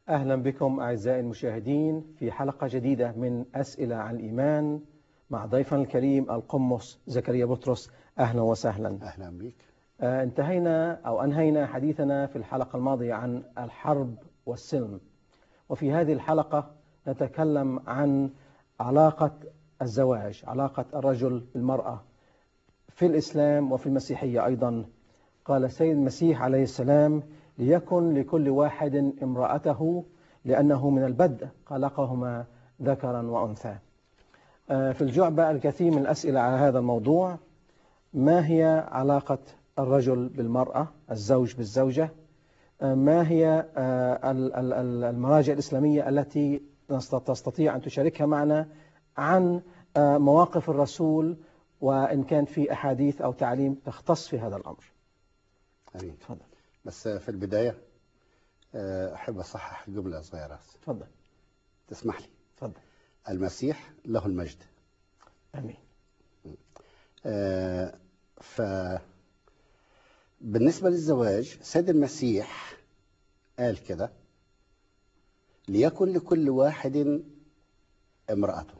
أهلا بكم أعزائي المشاهدين في حلقة جديدة من أسئلة عن الإيمان مع ضيفنا الكريم القمص زكريا بطرس أهلا وسهلا أهلا بك آه، انتهينا أو أنهينا حديثنا في الحلقة الماضية عن الحرب والسلم وفي هذه الحلقة نتكلم عن علاقة الزواج علاقة الرجل بالمرأة في الإسلام وفي المسيحية أيضا قال السيد المسيح عليه السلام ليكن لكل واحد امرأته لأنه من البدء خلقهما ذكرا وأنثى آه، في الجعبة الكثير من الأسئلة على هذا الموضوع ما هي علاقة الرجل بالمرأة الزوج بالزوجة آه، ما هي آه، المراجع الإسلامية التي تستطيع أن تشاركها معنا عن مواقف الرسول وإن كان في أحاديث أو تعليم تختص في هذا الأمر أمين تفضل بس في البداية أحب أصحح جملة صغيرة تفضل تسمح لي تفضل المسيح له المجد أمين آه ف بالنسبة للزواج سيد المسيح قال كده ليكن لكل واحد امرأته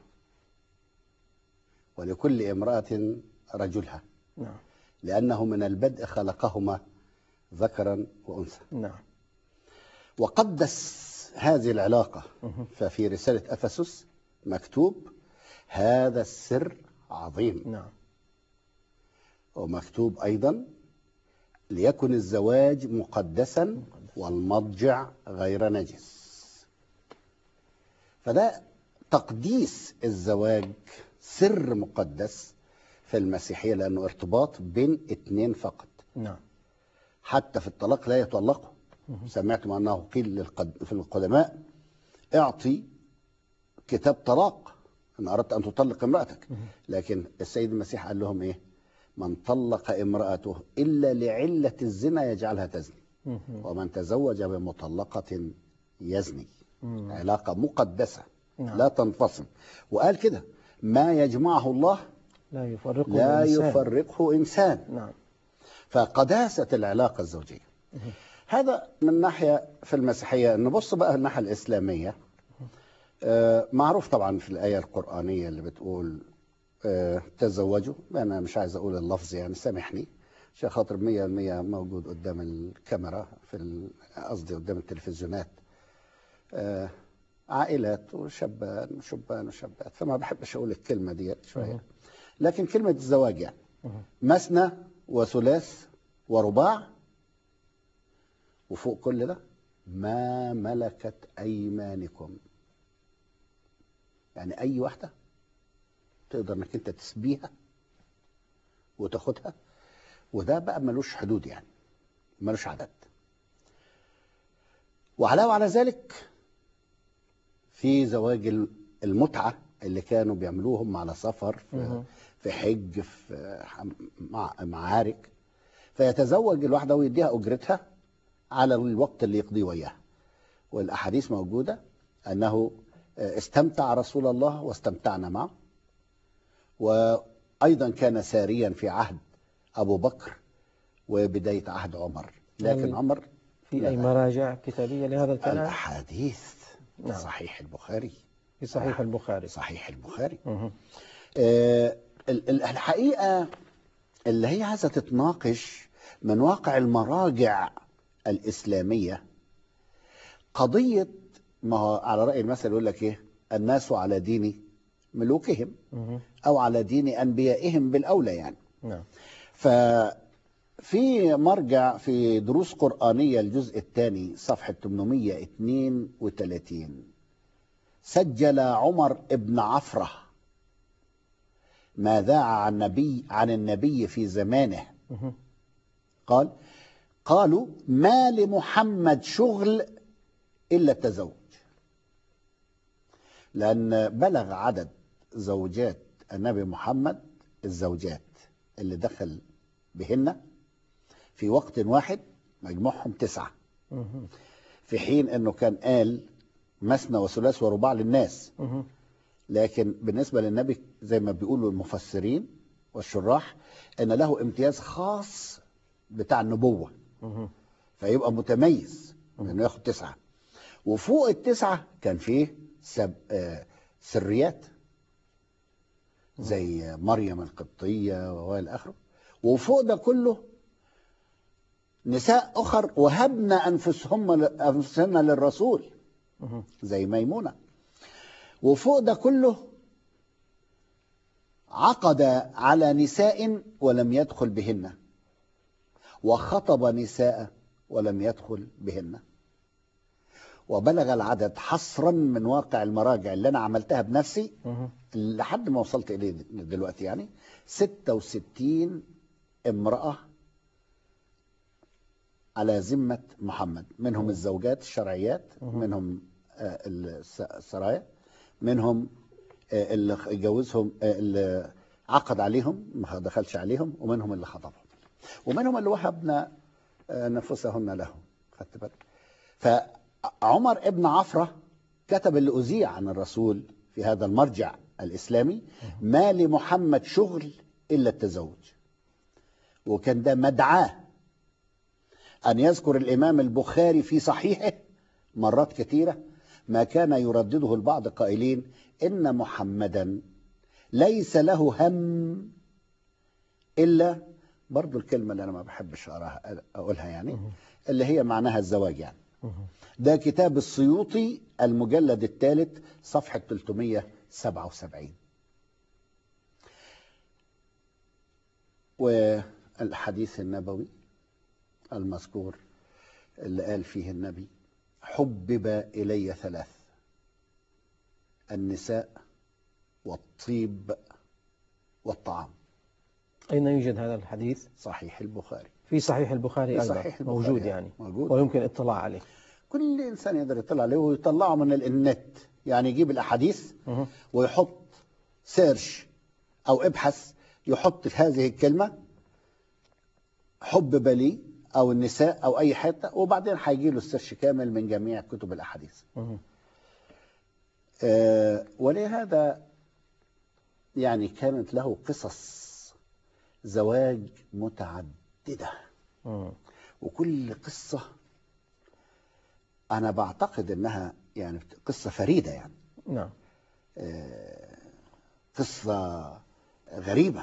ولكل امرأة رجلها نعم لأنه من البدء خلقهما ذكرا وأنثى نعم وقدس هذه العلاقة ففي رسالة أفسس مكتوب هذا السر عظيم نعم ومكتوب أيضا ليكن الزواج مقدسا والمضجع غير نجس فده تقديس الزواج سر مقدس في المسيحية لأنه ارتباط بين اتنين فقط نعم حتى في الطلاق لا يطلقوا سمعتم أنه قيل في القدماء اعطي كتاب طلاق ان اردت ان تطلق امراتك لكن السيد المسيح قال لهم ايه من طلق امراته الا لعله الزنا يجعلها تزني ومن تزوج بمطلقه يزني علاقه مقدسه نعم. لا تنفصل وقال كده ما يجمعه الله لا يفرقه لا إنسان. يفرقه انسان نعم فقداسه العلاقه الزوجيه هذا من ناحيه في المسيحيه نبص بقى الناحيه الاسلاميه آه، معروف طبعا في الآية القرآنية اللي بتقول آه، تزوجوا أنا مش عايز أقول اللفظ يعني سامحني عشان خاطر 100% موجود قدام الكاميرا في قصدي قدام التلفزيونات آه، عائلات وشبان وشبان وشابات فما بحبش أقول الكلمة دي شوية لكن كلمة الزواج يعني مثنى وثلاث ورباع وفوق كل ده ما ملكت أيمانكم يعني اي واحده تقدر انك انت تسبيها وتاخدها وده بقى ملوش حدود يعني ملوش عدد وعلاوه على ذلك في زواج المتعه اللي كانوا بيعملوهم على سفر في, في حج في معارك فيتزوج الواحده ويديها اجرتها على الوقت اللي يقضيه وياها والاحاديث موجوده انه استمتع رسول الله واستمتعنا معه وأيضا كان ساريا في عهد أبو بكر وبداية عهد عمر لكن عمر في أي مراجع كتابية لهذا الكلام الأحاديث نعم. صحيح البخاري في صحيح البخاري صحيح البخاري آه الحقيقة اللي هي عايزة تتناقش من واقع المراجع الإسلامية قضية ما هو على رأي المثل يقول لك ايه الناس على دين ملوكهم او على دين انبيائهم بالاولى يعني نعم ففي مرجع في دروس قرآنية الجزء الثاني صفحة 832 سجل عمر ابن عفرة ما ذاع عن النبي عن النبي في زمانه قال قالوا ما لمحمد شغل إلا التزوج لأن بلغ عدد زوجات النبي محمد الزوجات اللي دخل بهن في وقت واحد مجموعهم تسعة في حين أنه كان قال مثنى وثلاث ورباع للناس لكن بالنسبة للنبي زي ما بيقولوا المفسرين والشراح أن له امتياز خاص بتاع النبوة فيبقى متميز أنه ياخد تسعة وفوق التسعة كان فيه سب... آه، سريات زي مريم القبطية وإلى آخره وفوق ده كله نساء أخر وهبن أنفسهم أنفسهن للرسول مهم. زي ميمونة وفوق ده كله عقد على نساء ولم يدخل بهن وخطب نساء ولم يدخل بهن وبلغ العدد حصرا من واقع المراجع اللي انا عملتها بنفسي مهم. لحد ما وصلت اليه دلوقتي يعني 66 امراه على ذمه محمد منهم الزوجات الشرعيات مهم. منهم آه، الس- السرايا منهم آه، اللي جوزهم آه، اللي عقد عليهم ما دخلش عليهم ومنهم اللي خطبهم ومنهم اللي وهبنا آه، نفوسهن لهم خدت بالك فعمر ابن عفرة كتب اللي أذيع عن الرسول في هذا المرجع الإسلامي ما لمحمد شغل إلا التزوج وكان ده مدعاه أن يذكر الإمام البخاري في صحيحه مرات كثيرة ما كان يردده البعض قائلين إن محمدا ليس له هم إلا برضو الكلمة اللي أنا ما بحبش أقراها أقولها يعني مهم. اللي هي معناها الزواج يعني مهم. ده كتاب السيوطي المجلد الثالث صفحة 377 والحديث النبوي المذكور اللي قال فيه النبي حبب إلي ثلاث النساء والطيب والطعام أين يوجد هذا الحديث؟ صحيح البخاري في صحيح البخاري في أيضا صحيح البخاري موجود يعني موجود. ويمكن الاطلاع عليه كل إنسان يقدر يطلع عليه ويطلعه من النت يعني يجيب الأحاديث مهم. ويحط سيرش او ابحث يحط في هذه الكلمه حب لي او النساء او اي حته وبعدين هيجي له السيرش كامل من جميع كتب الاحاديث مهم. آه، ولهذا يعني كانت له قصص زواج متعدده مم. وكل قصه انا بعتقد انها يعني قصه فريده يعني نعم آه، قصة غريبة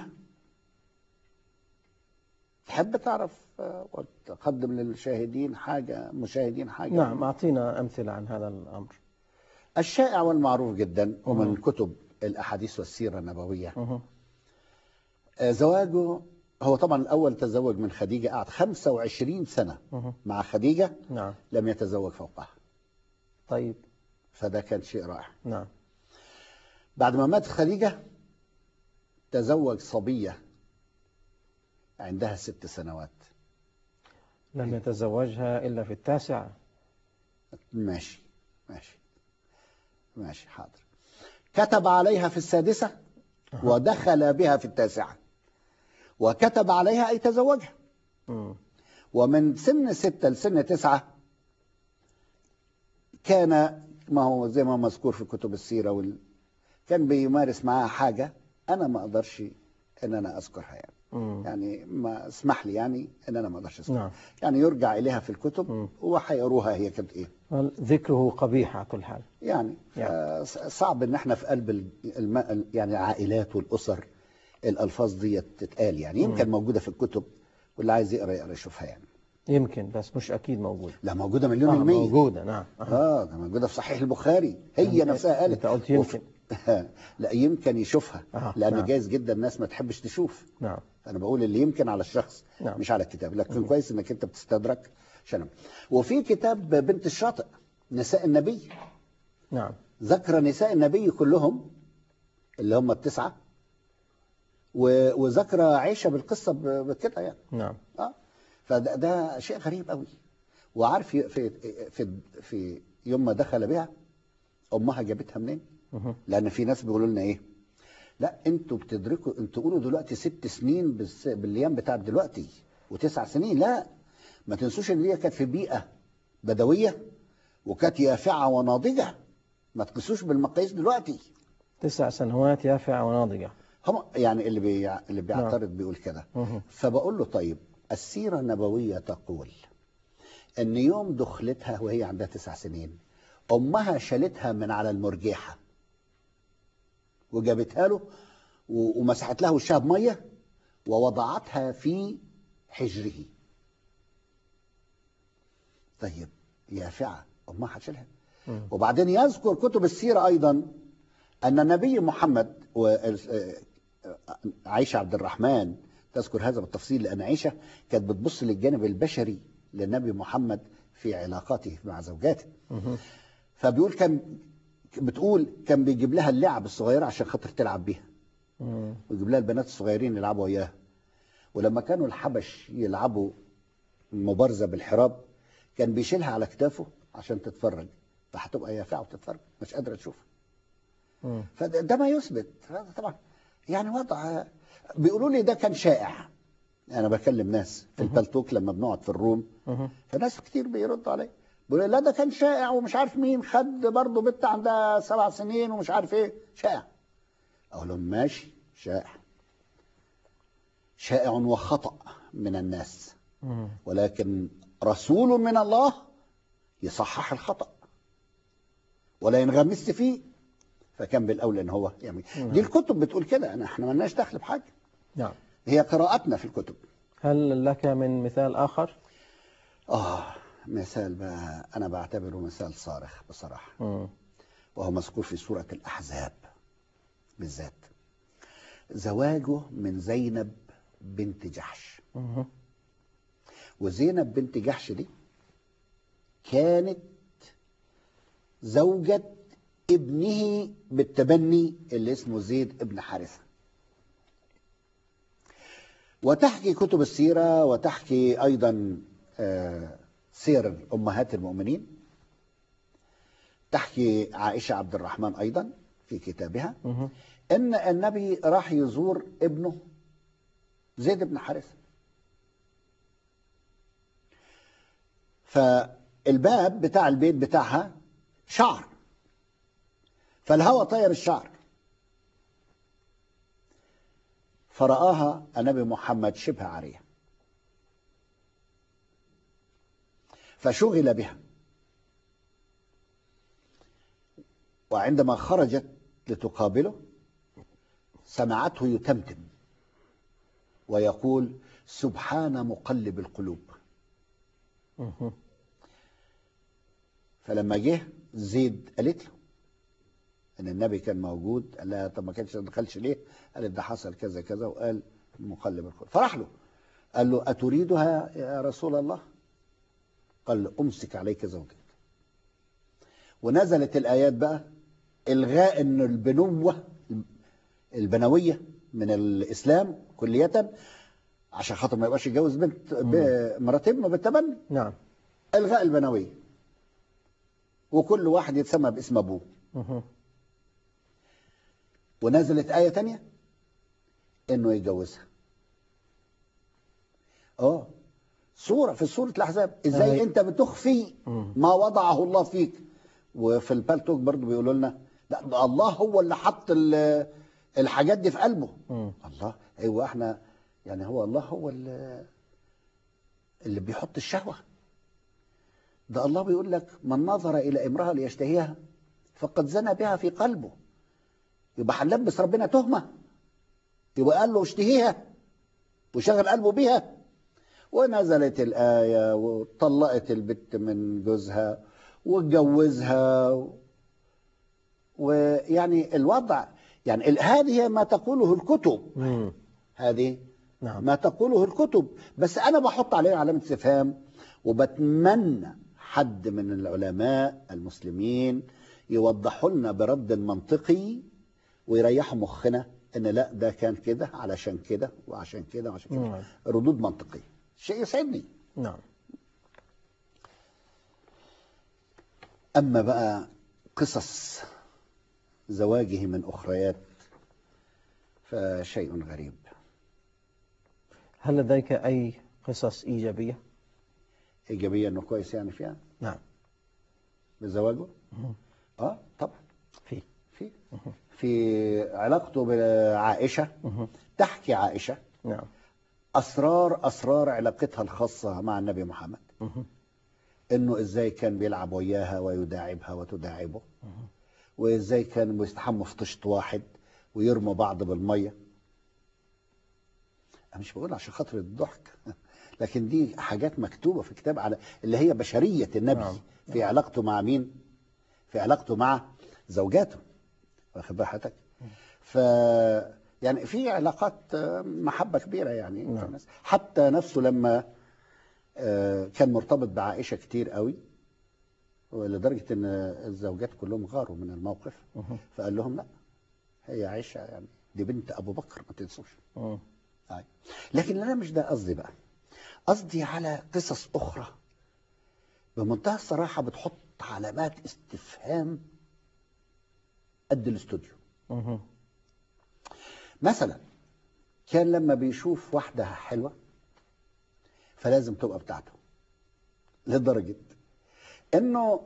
تحب تعرف آه، وتقدم للشاهدين حاجة مشاهدين حاجة نعم أعطينا أمثلة عن هذا الأمر الشائع والمعروف جدا ومن مم. كتب الأحاديث والسيرة النبوية مهم. آه، زواجه هو طبعا الأول تزوج من خديجة قعد 25 سنة مهم. مع خديجة نعم لم يتزوج فوقها طيب فده كان شيء رائع نعم بعد ما مات خديجة تزوج صبية عندها ست سنوات لم يتزوجها إلا في التاسعة ماشي ماشي ماشي حاضر كتب عليها في السادسة أها. ودخل بها في التاسعة وكتب عليها أي تزوجها مم. ومن سن ستة لسن تسعة كان ما هو زي ما مذكور في كتب السيرة وال... كان بيمارس معاها حاجة أنا ما أقدرش إن أنا أذكرها يعني مم. يعني ما اسمح لي يعني إن أنا ما أقدرش أذكرها نعم يعني يرجع إليها في الكتب مم. وحيقروها هي كانت إيه ذكره قبيح على كل حال يعني يعني. آه، صعب ان احنا في قلب ال- الم... يعني العائلات والاسر الالفاظ دي تتقال يعني يمكن مم. موجوده في الكتب واللي عايز يقرا يقرا يشوفها يعني يمكن بس مش أكيد موجود لا موجوده مليون آه المية موجودة نعم أها. اه ده موجوده في صحيح البخاري هي أنت- نفسها قالت أنت قلت وف- يمكن لا يمكن يشوفها آه، لان نعم. جايز جدا الناس ما تحبش تشوف نعم انا بقول اللي يمكن على الشخص نعم. مش على الكتاب لكن كويس انك انت بتستدرك عشان وفي كتاب بنت الشاطئ نساء النبي نعم ذكر نساء النبي كلهم اللي هم التسعة و- وذكر عائشة بالقصة ب- بكده يعني نعم اه فده ده شيء غريب قوي وعارف ي- في في في يوم ما دخل بها امها جابتها منين؟ مهم. لان في ناس بيقولوا لنا ايه؟ لا انتوا بتدركوا انتوا تقولوا دلوقتي ست سنين بالس- بالايام بتاعت دلوقتي وتسع سنين لا ما تنسوش ان هي كانت في بيئه بدويه وكانت يافعه وناضجه ما تقيسوش بالمقاييس دلوقتي تسع سنوات يافعة وناضجة هم يعني اللي بي اللي بيعترض بيقول كده مهم. فبقول له طيب السيره النبويه تقول ان يوم دخلتها وهي عندها تسع سنين امها شالتها من على المرجيحه وجابتها له و- ومسحت له وشها بميه ووضعتها في حجره طيب يافعه امها هتشيلها مم. وبعدين يذكر كتب السيره ايضا ان النبي محمد و- عائشه عبد الرحمن تذكر هذا بالتفصيل لان عائشه كانت بتبص للجانب البشري للنبي محمد في علاقاته مع زوجاته مهم. فبيقول كان بتقول كان بيجيب لها اللعب الصغيره عشان خاطر تلعب بيها مم. ويجيب لها البنات الصغيرين يلعبوا وياها ولما كانوا الحبش يلعبوا مبارزه بالحراب كان بيشيلها على كتافه عشان تتفرج فهتبقى يافعه وتتفرج مش قادره تشوف مم. فده ده ما يثبت هذا طبعا يعني وضع بيقولوا لي ده كان شائع انا بكلم ناس في البلتوك لما بنقعد في الروم مهم. فناس كتير بيردوا علي بيقولوا لا ده كان شائع ومش عارف مين خد برضه بنت عندها سبع سنين ومش عارف ايه شائع اقول لهم ماشي شائع شائع وخطأ من الناس مم. ولكن رسول من الله يصحح الخطأ ولا ينغمس فيه فكان بالاولى ان هو يعمل نعم. دي الكتب بتقول كده انا احنا مالناش دخل بحاجه نعم هي قراءتنا في الكتب هل لك من مثال آخر؟ اه مثال بقى انا بعتبره مثال صارخ بصراحه مم. وهو مذكور في سوره الاحزاب بالذات زواجه من زينب بنت جحش مهم. وزينب بنت جحش دي كانت زوجة ابنه بالتبني اللي اسمه زيد ابن حارثة وتحكي كتب السيرة وتحكي أيضا آه، سير أمهات المؤمنين تحكي عائشة عبد الرحمن أيضا في كتابها مهم. ان النبي راح يزور ابنه زيد بن حارثه فالباب بتاع البيت بتاعها شعر فالهوى طير الشعر فرآها النبي محمد شبه عارية فشغل بها وعندما خرجت لتقابله سمعته يتمتم ويقول سبحان مقلب القلوب مهم. فلما جه زيد قالت له ان النبي كان موجود قال لها طب ما كانش ما دخلش ليه؟ قالت ده حصل كذا كذا وقال مقلب القلوب فراح له قال له اتريدها يا رسول الله؟ قال له امسك عليك زوجك ونزلت الايات بقى الغاء ان البنوه البنويه من الاسلام كليه عشان خاطر ما يبقاش يتجوز بنت ب- مرات ابنه بالتبني نعم الغاء البنويه وكل واحد يتسمى باسم ابوه مهم. ونزلت آية تانية إنه يتجوزها. آه صورة في سورة الأحزاب إزاي أي. أنت بتخفي مم. ما وضعه الله فيك وفي البالتوك برضو بيقولوا لنا لا ده الله هو اللي حط ال- الحاجات دي في قلبه مم. الله أيوة إحنا يعني هو الله هو اللي, اللي بيحط الشهوة ده الله بيقول لك من نظر إلى امرأة ليشتهيها فقد زنى بها في قلبه يبقى هنلبس ربنا تهمه يبقى قال له اشتهيها وشغل قلبه بيها ونزلت الآية وطلقت البت من جوزها واتجوزها ويعني الوضع يعني ال- هذه ما تقوله الكتب مم. هذه نعم ما تقوله الكتب بس أنا بحط عليه علامة استفهام وبتمنى حد من العلماء المسلمين يوضحوا لنا برد منطقي ويريحوا مخنا ان لا ده كان كده علشان كده وعشان كده وعشان كده نعم. ردود منطقيه شيء يسعدني نعم اما بقى قصص زواجه من اخريات فشيء غريب هل لديك أي قصص إيجابية؟ ايجابيه انه كويس يعني فيها نعم بزواجه مهم. اه طبعا في في في علاقته بعائشه مهم. تحكي عائشه نعم اسرار اسرار علاقتها الخاصه مع النبي محمد مهم. انه ازاي كان بيلعب وياها ويداعبها وتداعبه وازاي كانوا بيستحموا في طشت واحد ويرموا بعض بالميه انا مش بقول عشان خاطر الضحك لكن دي حاجات مكتوبه في كتاب على اللي هي بشريه النبي نعم. في علاقته مع مين في علاقته مع زوجاته واخد بال حضرتك ف يعني في علاقات آه، محبه كبيره يعني نعم. في الناس. حتى نفسه لما آه، كان مرتبط بعائشه كتير قوي ولدرجه ان الزوجات كلهم غاروا من الموقف مهم. فقال لهم لا هي عائشه يعني دي بنت ابو بكر ما تنسوش مم. طيب. لكن انا مش ده قصدي بقى قصدي على قصص اخرى بمنتهى الصراحه بتحط علامات استفهام قد الاستوديو مهم. مثلا كان لما بيشوف واحده حلوه فلازم تبقى بتاعته لدرجه انه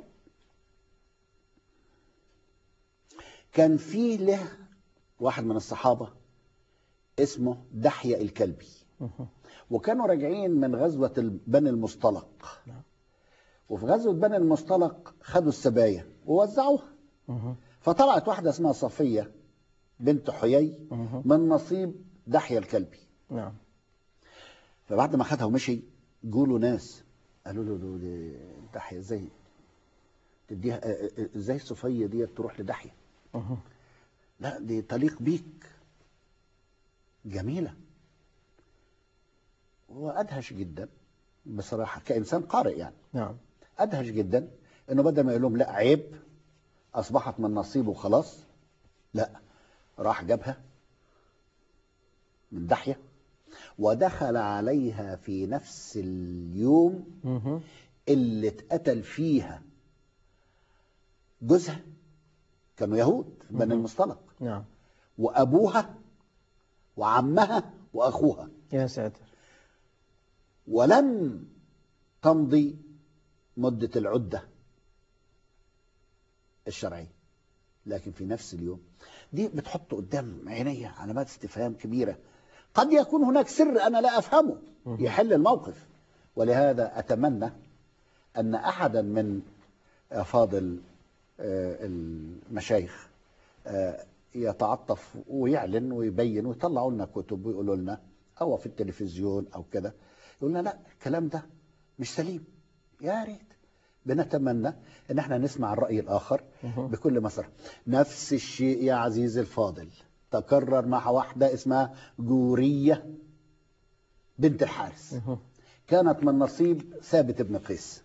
كان في له واحد من الصحابه اسمه دحية الكلبي مهم. وكانوا راجعين من غزوة ال- بني المصطلق نعم. وفي غزوة بني المصطلق خدوا السبايا ووزعوها مهم. فطلعت واحدة اسمها صفية بنت حيي مهم. من نصيب دحية الكلبي نعم فبعد ما خدها ومشي جوله ناس قالوا له دو- دي دحية ازاي تديها اه- اه- ازاي صفية دي تروح لدحية مهم. لا دي تليق بيك جميلة وأدهش جدا بصراحة كإنسان قارئ يعني نعم أدهش جدا إنه بدل ما يقول لهم لا عيب أصبحت من نصيبه وخلاص لا راح جابها من دحية ودخل عليها في نفس اليوم مهم. اللي اتقتل فيها جوزها كانوا يهود بني مهم. المصطلق نعم وابوها وعمها واخوها يا ساتر ولم تمضي مده العده الشرعيه لكن في نفس اليوم دي بتحط قدام عيني علامات استفهام كبيره قد يكون هناك سر انا لا افهمه مهم. يحل الموقف ولهذا اتمنى ان احدا من افاضل آه، المشايخ آه، يتعطف ويعلن ويبين ويطلعوا لنا كتب ويقولوا لنا او في التلفزيون او كده يقول لنا لا الكلام ده مش سليم يا ريت بنتمنى ان احنا نسمع الراي الاخر مهم. بكل مسار نفس الشيء يا عزيزي الفاضل تكرر مع واحده اسمها جوريه بنت الحارث مهم. كانت من نصيب ثابت بن قيس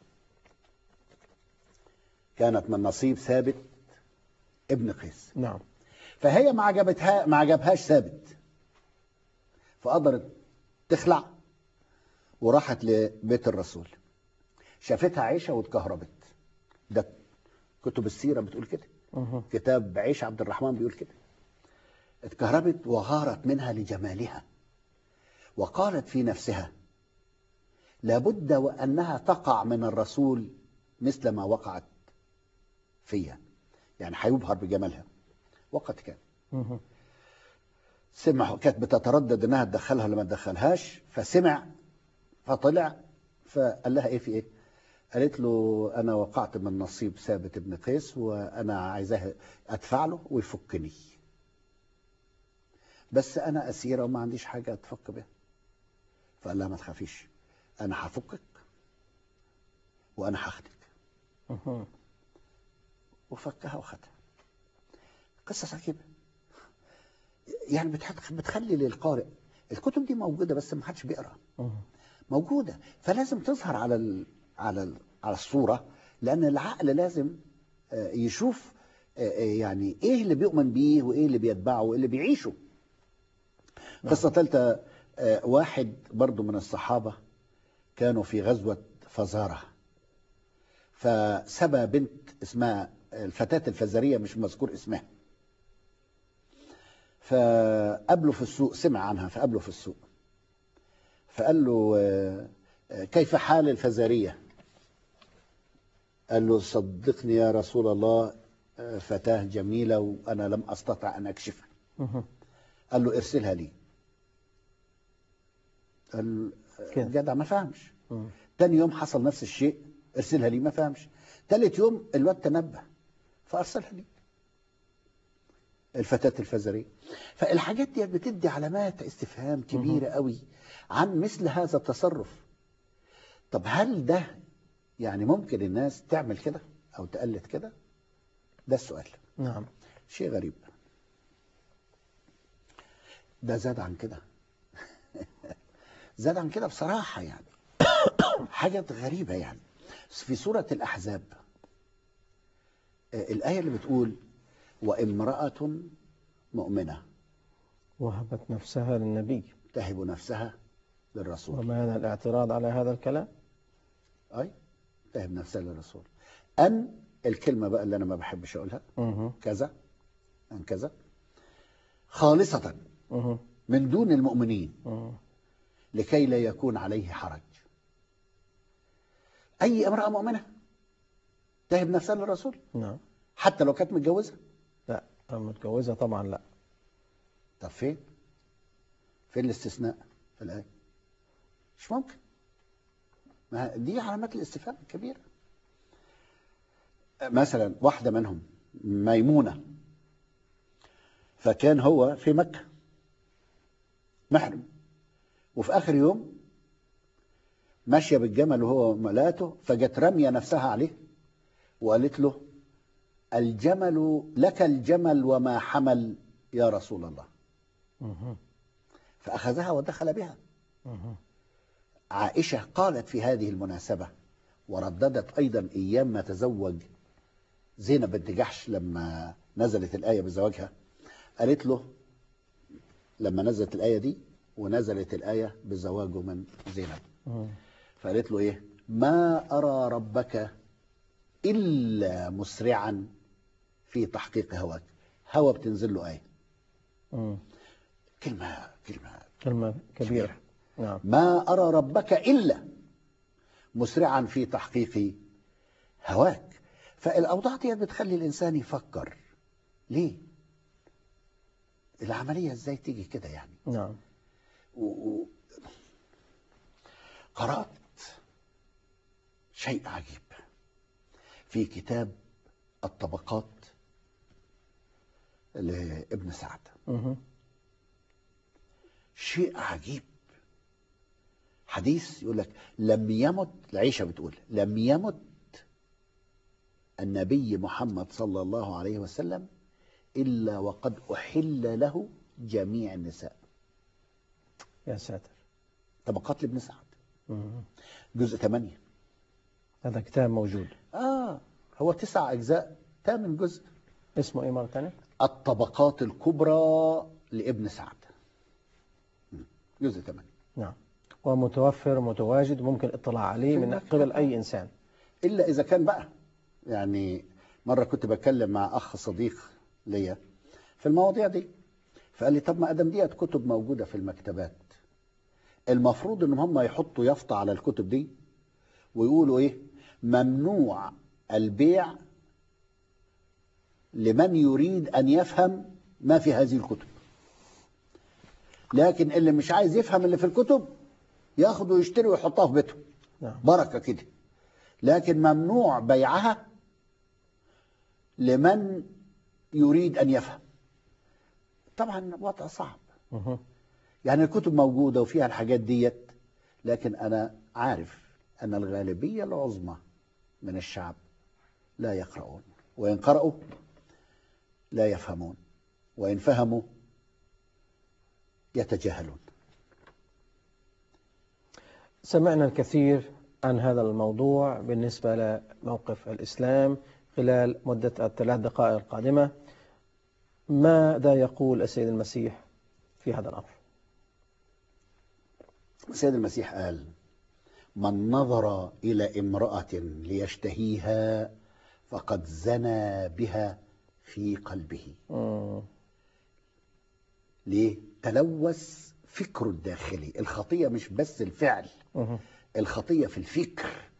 كانت من نصيب ثابت ابن قيس نعم فهي ما عجبتها ما عجبهاش ثابت فقدرت تخلع وراحت لبيت الرسول شافتها عائشه واتكهربت ده كتب السيره بتقول كده مهم. كتاب عيش عبد الرحمن بيقول كده اتكهربت وغارت منها لجمالها وقالت في نفسها لابد وانها تقع من الرسول مثل ما وقعت فيا يعني هيبهر بجمالها وقد كان مهم. سمع كانت بتتردد انها تدخلها ولا ما تدخلهاش فسمع فطلع فقال لها ايه في ايه؟ قالت له انا وقعت من نصيب ثابت بن قيس وانا عايزاه ادفع له ويفكني. بس انا اسيره وما عنديش حاجه اتفك بيها. فقال لها ما تخافيش انا هفكك وانا هاخدك مهم. وفكها وخدها. قصص عجيبه. يعني بتح- بتخلي للقارئ الكتب دي موجوده بس ما حدش بيقرا. مهم. موجوده فلازم تظهر على ال... على ال... على الصوره لان العقل لازم آه، يشوف آه، آه، يعني ايه اللي بيؤمن بيه وايه اللي بيتبعه وايه اللي بيعيشه قصه ثالثه آه، واحد برضو من الصحابه كانوا في غزوه فزاره فسبى بنت اسمها الفتاه الفزاريه مش مذكور اسمها فقابله في السوق سمع عنها فقابله في السوق فقال له آه، آه، كيف حال الفزارية قال له صدقني يا رسول الله آه، فتاة جميلة وأنا لم أستطع أن أكشفها مهم. قال له ارسلها لي قال آه، كده. جدع ما فهمش مم. تاني يوم حصل نفس الشيء ارسلها لي ما فهمش ثالث يوم الواد تنبه فارسلها لي الفتاة الفزرية فالحاجات دي بتدي علامات استفهام كبيرة قوي عن مثل هذا التصرف طب هل ده يعني ممكن الناس تعمل كده او تقلد كده ده السؤال نعم شيء غريب ده زاد عن كده زاد عن كده بصراحة يعني حاجة غريبة يعني في سورة الأحزاب آه، الآية اللي بتقول وامرأة مؤمنة وهبت نفسها للنبي تهب نفسها للرسول وما هذا الاعتراض على هذا الكلام أي تهب نفسها للرسول أن الكلمة بقى اللي أنا ما بحبش أقولها مه. كذا أن كذا خالصة مه. من دون المؤمنين مه. لكي لا يكون عليه حرج أي امرأة مؤمنة تهب نفسها للرسول نعم حتى لو كانت متجوزة لا متجوزة طبعا لا طب فين فين الاستثناء في الآية مش ممكن ما دي علامات الاستفهام الكبيرة مثلا واحدة منهم ميمونة فكان هو في مكة محرم وفي آخر يوم ماشية بالجمل وهو وملاته فجت رمية نفسها عليه وقالت له الجمل لك الجمل وما حمل يا رسول الله مه. فأخذها ودخل بها مه. عائشة قالت في هذه المناسبة ورددت أيضا أيام ما تزوج زينب بنت جحش لما نزلت الآية بزواجها قالت له لما نزلت الآية دي ونزلت الآية بزواجه من زينب مه. فقالت له إيه ما أرى ربك إلا مسرعا في تحقيق هواك هوى بتنزل له آية مه. كلمة كلمة كلمة كبيرة نعم ما أرى ربك إلا مسرعا في تحقيق هواك فالأوضاع دي بتخلي الإنسان يفكر ليه العملية إزاي تيجي كده يعني نعم و... و... قرأت شيء عجيب في كتاب الطبقات لابن سعد مه. شيء عجيب حديث يقول لك لم يمت العيشة بتقول لم يمت النبي محمد صلى الله عليه وسلم إلا وقد أحل له جميع النساء يا ساتر طبقات لابن سعد مه. جزء 8 هذا كتاب موجود آه هو تسع أجزاء ثامن جزء اسمه ايه مرة ثانية؟ الطبقات الكبرى لابن سعد جزء 8 نعم ومتوفر متواجد ممكن الاطلاع عليه في من المكتبة. قبل أي إنسان الا اذا كان بقى يعني مره كنت بتكلم مع اخ صديق ليا في المواضيع دي فقال لي طب ما ادم ديت كتب موجوده في المكتبات المفروض ان هم يحطوا يافطه على الكتب دي ويقولوا ايه ممنوع البيع لمن يريد ان يفهم ما في هذه الكتب لكن اللي مش عايز يفهم اللي في الكتب ياخد ويشتري ويحطها في بيته نعم بركه كده لكن ممنوع بيعها لمن يريد ان يفهم طبعا وضع صعب مه. يعني الكتب موجوده وفيها الحاجات ديت لكن انا عارف ان الغالبيه العظمى من الشعب لا يقرؤون وان قرأوا لا يفهمون وان فهموا يتجاهلون سمعنا الكثير عن هذا الموضوع بالنسبة لموقف الإسلام خلال مدة الثلاث دقائق القادمة ماذا يقول السيد المسيح في هذا الأمر السيد المسيح قال من نظر إلى امرأة ليشتهيها فقد زنى بها في قلبه مم. ليه؟ تلوث فكره الداخلي الخطية مش بس الفعل مه. الخطية في الفكر